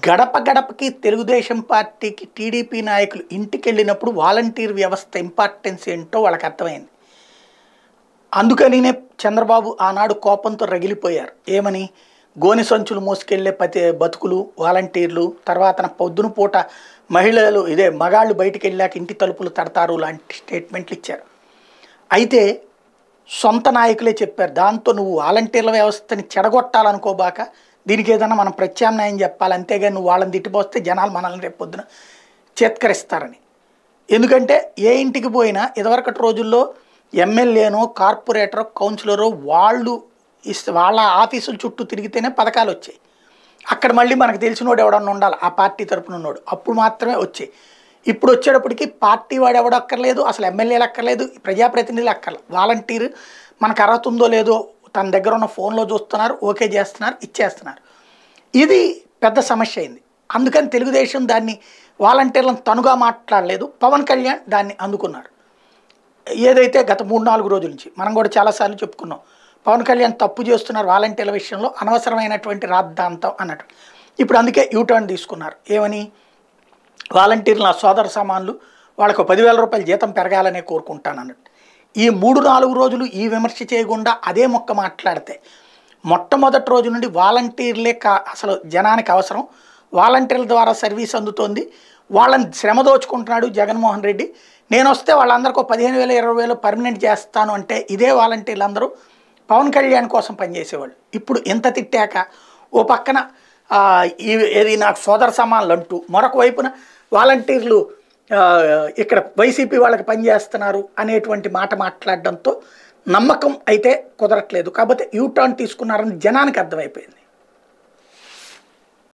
గడప గడపకి తెలుగుదేశం పార్టీకి టీడీపీ నాయకులు ఇంటికి వెళ్ళినప్పుడు వాలంటీర్ వ్యవస్థ ఇంపార్టెన్స్ ఏంటో వాళ్ళకి అర్థమైంది అందుకనినే చంద్రబాబు ఆనాడు కోపంతో రగిలిపోయారు ఏమని గోని సంచులు మోసుకెళ్లే పతి బతుకులు వాలంటీర్లు తర్వాత పొద్దున పూట మహిళలు ఇదే మగాళ్ళు బయటికి వెళ్ళాక ఇంటి తలుపులు తడతారు లాంటి స్టేట్మెంట్లు ఇచ్చారు అయితే సొంత నాయకులే చెప్పారు దాంతో నువ్వు వాలంటీర్ల వ్యవస్థని చెడగొట్టాలనుకోబాక దీనికి ఏదైనా మనం ప్రత్యామ్నాయం చెప్పాలి అంతేగాని నువ్వు వాళ్ళని తిట్టిపోస్తే జనాలు మనల్ని రేపు పొద్దున చేత్కరిస్తారని ఎందుకంటే ఏ ఇంటికి పోయినా ఇదివరకటి రోజుల్లో ఎమ్మెల్యేనో కార్పొరేటరో కౌన్సిలరో వాళ్ళు ఇస్తే వాళ్ళ ఆఫీసుల చుట్టూ తిరిగితేనే పథకాలు వచ్చాయి అక్కడ మళ్ళీ మనకు తెలిసినోడు ఎవడన్నా ఉండాలి ఆ పార్టీ తరపున ఉన్నోడు అప్పుడు మాత్రమే వచ్చాయి ఇప్పుడు వచ్చేటప్పటికి పార్టీ వాడు ఎవడు అక్కర్లేదు అసలు ఎమ్మెల్యేలు అక్కర్లేదు ప్రజాప్రతినిధులు అక్కర్లేదు వాలంటీర్ మనకు అర్హత ఉందో లేదో తన దగ్గర ఉన్న ఫోన్లో చూస్తున్నారు ఓకే చేస్తున్నారు ఇచ్చేస్తున్నారు ఇది పెద్ద సమస్య అయింది అందుకని తెలుగుదేశం దాన్ని వాలంటీర్లను తనుగా మాట్లాడలేదు పవన్ కళ్యాణ్ దాన్ని అందుకున్నారు ఏదైతే గత మూడు నాలుగు రోజుల నుంచి మనం కూడా చాలాసార్లు చెప్పుకున్నాం పవన్ కళ్యాణ్ తప్పు చేస్తున్నారు వాలంటీర్ల విషయంలో అనవసరమైనటువంటి రాద్ధాంతం అన్నట్టు ఇప్పుడు అందుకే యూటర్న్ తీసుకున్నారు ఏమని వాలంటీర్లు నా సోదర సమానులు వాళ్ళకు పదివేల రూపాయల జీతం పెరగాలనే కోరుకుంటాను అన్నట్టు ఈ మూడు నాలుగు రోజులు ఈ విమర్శ చేయకుండా అదే మొక్క మాట్లాడితే మొట్టమొదటి రోజు నుండి వాలంటీర్లే కా అసలు జనానికి అవసరం వాలంటీర్ల ద్వారా సర్వీస్ అందుతోంది వాళ్ళని శ్రమ దోచుకుంటున్నాడు జగన్మోహన్ రెడ్డి నేను వస్తే వాళ్ళందరికీ ఒక పదిహేను వేలు ఇరవై వేలు పర్మనెంట్ చేస్తాను అంటే ఇదే వాలంటీర్లు అందరూ పవన్ కళ్యాణ్ కోసం పనిచేసేవాళ్ళు ఇప్పుడు ఎంత తిట్టాక ఓ పక్కన ఆ, ఈ- ఏది నాకు సోదర సమానులు అంటూ మరొక వైపున వాలంటీర్లు ఆ, ఇక్కడ వైసీపీ వాళ్ళకి పనిచేస్తున్నారు అనేటువంటి మాట మాట్లాడడంతో నమ్మకం అయితే కుదరట్లేదు కాకపోతే యూటర్న్ తీసుకున్నారని జనానికి అర్థమైపోయింది